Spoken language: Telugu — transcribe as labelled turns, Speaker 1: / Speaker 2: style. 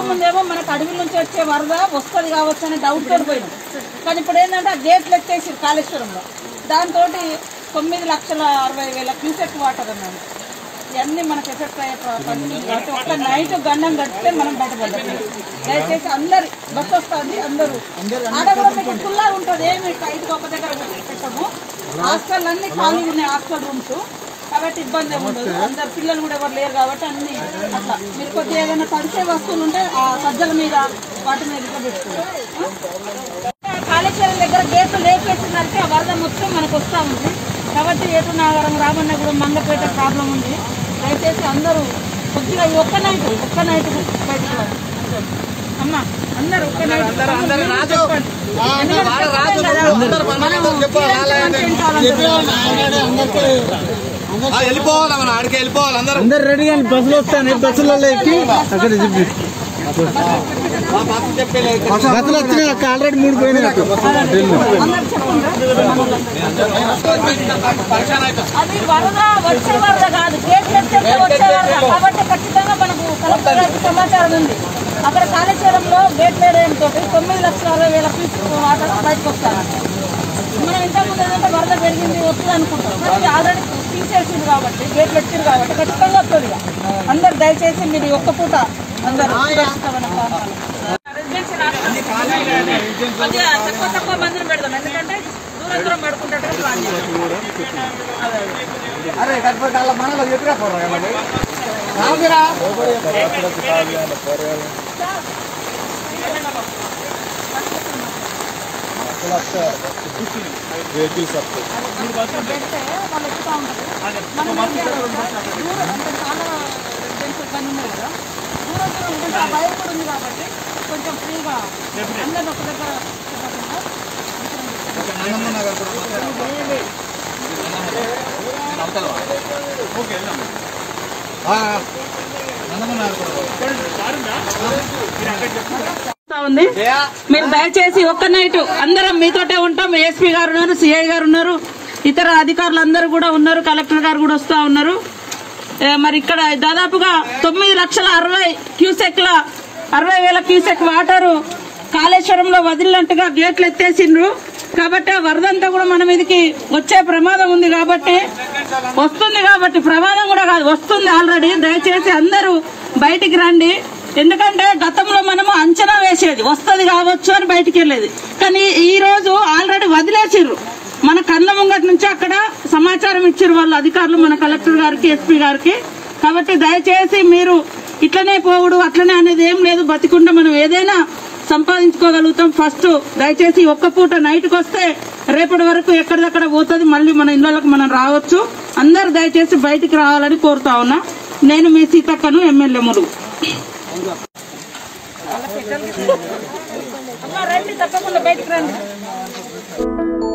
Speaker 1: ముందేమో మనకు అడవి నుంచి వచ్చే వరద వస్తుంది కావచ్చు అనే డౌట్ తోటి పోయినాం కానీ ఇప్పుడు ఏంటంటే ఆ గేట్లు ఎత్తేసి కాళేశ్వరంలో దాంతో తొమ్మిది లక్షల అరవై వేల క్యూసెక్ వాటర్ అన్నాడు ఇవన్నీ మనకు ఎఫెక్ట్ అయ్యే ప్ర- పరిస్థితి కాబట్టి ఒక్క నైట్ గండం కడితే మనం బయటపడ్డాం దయచేసి అందరి బస్ వస్తుంది అందరూ ఆడ కూడా మీకు ఫుల్లా ఉంటుంది ఏమి టైట్ ఒక దగ్గర పెట్టము హాస్టల్ అన్ని ఖాళీ ఉన్నాయి హాస్టల్ రూమ్స్ కాబట్టి ఇబ్బంది ఏమి ఉండదు అందరు పిల్లలు కూడా ఎవరు లేరు కాబట్టి అన్ని అట్లా మీరు కొద్దిగా ఏదైనా తడిసే వస్తువులు ఉంటే ఆ సజ్జల మీద వాటి మీద ఇట్లా పెట్టుకోవాలి కాళేశ్వరం దగ్గర గేట్లు లేపేసిందంటే ఆ వరద మొత్తం మనకు వస్తూ ఉంది కాబట్టి ఏటు నాగరం రామన్నగూడెం మంగపేట ప్రాబ్లం ఉంది దయచేసి అందరూ కొద్దిగా ఈ ఒక్క నైట్ ఒక్క నైట్ బయటకు రండి. అమ్మా అందరూ ఒక్క నైట్ చెప్పండి. ఎందుకంటే చెప్పాం కదా, మనము మంచి ఉంటామంటారు.
Speaker 2: వెళ్ళిపోవాలి మనం ఆడికి వెళ్ళిపోవాలి అందరూ
Speaker 3: అందరు రెడీ కానీ బస్సులు వస్తాయి బస్సులలో ఎక్కి అక్కడ చెప్పి బస్సులు వచ్చినాయి అక్క ఆల్రెడీ మూడు పోయినాయి అక్క
Speaker 1: అందరు చెప్పండి అది వరద వచ్చే వరద కాదు గేట్ ఎత్తేస్తే వచ్చే వరద కాబట్టి ఖచ్చితంగా మనకు కలెక్టర్ గారికి సమాచారం ఉంది అక్కడ కాళేశ్వరంలో గేట్ వేయడంతో తొమ్మిది లక్షల అరవై వేల ఫీజు వాటర్ బయటకు వస్తారు మనం ఇంతకుముందు ఏంటంటే వరద పెరిగింది వస్తుంది అనుకుంటాం కానీ ఆల్రెడీ తీసేసింది కాబట్టి గేట్లు ఎత్తిరు కాబట్టి ఖచ్చితంగా వస్తుంది ఇక. అందరు దయచేసి మీరు ఈ ఒక్క పూట అందరూ సురక్షితమైన ప్రాంతాలు. రెసిడెన్షియల్ హాస్టల్ కొద్దిగా తక్కువ తక్కువ మందిని పెడదాం ఎందుకంటే దూరం దూరం పడుకుంటే ప్లాన్ చేస్తాం
Speaker 2: అరే కట్టుబడి అలా మనలో ఎదురా పోరా రాదురా
Speaker 1: పెడితే వాళ్ళు ఎక్కుతా ఉంటారు మనం ఏం చేయాలి? దూరం అంటే చాలా రెసిడెన్షియల్ పని ఉన్నాయి కదా దూరం దూరం ఉంటే ఆ భయం కూడా ఉంది కాబట్టి కొంచెం ఫ్రీగా అందరిని ఒక దగ్గర చెప్పకుండా వస్తా ఉంది మీరు దయచేసి ఒక్క నైట్ అందరం మీతోటే ఉంటాం ఏఎస్పీ గారు ఉన్నారు సిఐ గారు ఉన్నారు ఇతర అధికారులు అందరూ కూడా ఉన్నారు కలెక్టర్ గారు కూడా వస్తా ఉన్నారు ఏ, మరి ఇక్కడ దాదాపుగా తొమ్మిది లక్షల అరవై క్యూసెక్ల అరవై వేల క్యూసెక్ వాటరు కాళేశ్వరంలో వదిలినట్టుగా గేట్లు ఎత్తేసిండ్రు కాబట్టి ఆ వరదంతా కూడా మన మీదకి వచ్చే ప్రమాదం ఉంది కాబట్టి వస్తుంది కాబట్టి ప్రమాదం కూడా కాదు వస్తుంది ఆల్రెడీ దయచేసి అందరూ బయటికి రండి ఎందుకంటే గతంలో మనము అంచనా వేసేది వస్తుంది కావచ్చు అని బయటికి వెళ్ళేది కానీ ఈ రోజు ఆల్రెడీ వదిలేసిర్రు మన కళ్ళ ముంగటి నుంచి అక్కడ సమాచారం ఇచ్చారు వాళ్ళ అధికారులు మన కలెక్టర్ గారికి ఎస్పీ గారికి కాబట్టి దయచేసి మీరు ఇట్లనే పోవుడు అట్లనే అనేది ఏం లేదు బతికుంటే మనం ఏదైనా సంపాదించుకోగలుగుతాం ఫస్ట్ దయచేసి ఒక్క పూట నైట్కి వస్తే రేపటి వరకు ఎక్కడిదక్కడ పోతుంది మళ్ళీ మన ఇళ్ళకి మనం రావచ్చు అందరు దయచేసి బయటికి రావాలని కోరుతా ఉన్నా నేను మీ సీతక్కను ఎమ్మెల్యే మురుగు రండి తప్పకుండా బయటికి రండి